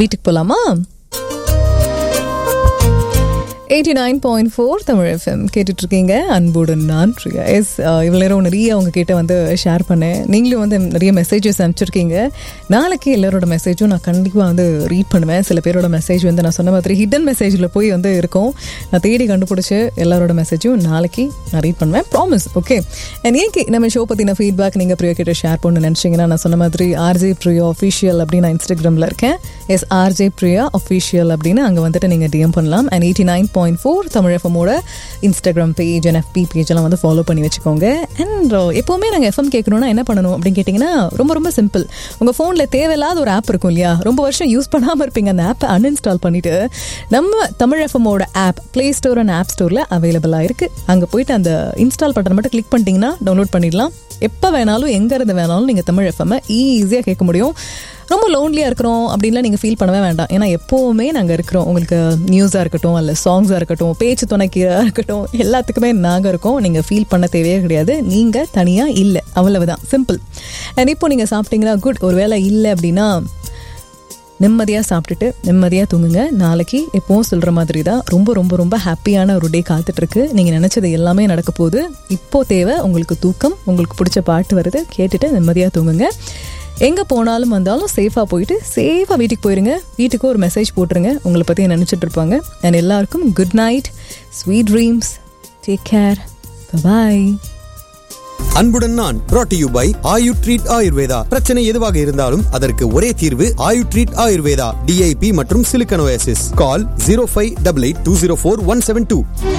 வீட்டுக்கு போலாமா eighty nine point four Tamil FM கேட்டுட்டு இருக்கீங்க அன்புடன் நான் பிரியா எஸ் இவ்வளோ நேரம் நிறைய அவங்க கிட்ட வந்து ஷேர் பண்ணேன் நீங்களும் வந்து நிறைய மெசேஜஸ் அனுப்பிச்சிருக்கீங்க நாளைக்கு எல்லாரோட மெசேஜும் நான் கண்டிப்பாக வந்து ரீட் பண்ணுவேன் சில பேரோட மெசேஜ் வந்து நான் சொன்ன மாதிரி ஹிடன் மெசேஜில் போய் வந்து இருக்கும் நான் தேடி கண்டுபிடிச்சி எல்லாரோட மெசேஜும் நாளைக்கு நான் ரீட் பண்ணுவேன் ப்ராமிஸ் ஓகே அண்ட் ஏன் நம்ம ஷோ பற்றின ஃபீட்பேக் நீங்கள் பிரியா கிட்ட ஷேர் பண்ண நினச்சிங்கன்னா நான் சொன்ன மாதிரி ஆர்ஜே பிரியா அஃபிஷியல் அப்படின்னு நான் இன்ஸ்டாகிராமில் இருக்கேன் எஸ் ஆர்ஜே பிரியா அஃபிஷியல் அப்படின்னு அங்கே வந்துட்டு நீங்கள் டிஎம் பண்ணலாம் and eighty nine point four Tamil எஃப்எம்மோட Instagram page and FB page எல்லாம் வந்து ஃபாலோ பண்ணி வச்சுக்கோங்க அண்ட் எப்போவுமே நாங்கள் எஃப்எம் கேட்கணும்னா என்ன பண்ணணும் அப்படின்னு கேட்டிங்கன்னா ரொம்ப ரொம்ப சிம்பிள் உங்கள் ஃபோனில் தேவையில்லாத ஒரு ஆப் இருக்கும் இல்லையா ரொம்ப வருஷம் யூஸ் பண்ணாமல் இருப்பீங்க அந்த ஆப்பை அன்இன்ஸ்டால் பண்ணிவிட்டு நம்ம தமிழ் எஃப்எம்மோட app play store and app ஸ்டோரில் அவைலபிளாக இருக்குது அங்கே போயிட்டு அந்த இன்ஸ்டால் பட்டன் மட்டும் கிளிக் பண்ணிட்டீங்கன்னா டவுன்லோட் பண்ணிடலாம் எப்போ வேணாலும் எங்கே இருந்து வேணாலும் நீங்கள் தமிழ் எஃப்எம்மை ஈஸியாக கேட்க முடியும் ரொம்ப லோன்லியாக இருக்கிறோம் அப்படின்லாம் நீங்கள் ஃபீல் பண்ணவே வேண்டாம் ஏன்னா எப்போவுமே நாங்கள் இருக்கிறோம் உங்களுக்கு நியூஸாக இருக்கட்டும் அல்ல சாங்ஸாக இருக்கட்டும் பேச்சு துணைக்கியாக இருக்கட்டும் எல்லாத்துக்குமே நாங்கள் இருக்கோம் நீங்கள் ஃபீல் பண்ண தேவையே கிடையாது நீங்கள் தனியாக இல்லை அவ்வளவுதான் சிம்பிள் அண்ட் இப்போ நீங்கள் சாப்பிட்டீங்கன்னா குட் ஒரு வேலை இல்லை அப்படின்னா நிம்மதியாக சாப்பிட்டுட்டு நிம்மதியாக தூங்குங்க நாளைக்கு எப்போவும் சொல்கிற மாதிரி தான் ரொம்ப ரொம்ப ரொம்ப ஹாப்பியான ஒரு டே காத்துட்ருக்கு நீங்கள் நினச்சது எல்லாமே நடக்க போகுது இப்போ தேவை உங்களுக்கு தூக்கம் உங்களுக்கு பிடிச்ச பாட்டு வருது கேட்டுட்டு நிம்மதியாக தூங்குங்க எங்கே போனாலும் வந்தாலும் சேஃபாக போயிட்டு சேஃபாக வீட்டுக்கு போயிருங்க வீட்டுக்கு ஒரு மெசேஜ் போட்டுருங்க உங்களை பற்றி நினச்சிட்டு இருப்பாங்க அண்ட் எல்லாருக்கும் good night sweet dreams take care bye அன்புடன் நான் brought to you by Ayu treat Ayurveda பிரச்சனை எதுவாக இருந்தாலும் அதற்கு ஒரே தீர்வு ஆயு ட்ரீட் ஆயுர்வேதா டிஐபி மற்றும் Silicon Oasis call zero five double eight two zero four one seven two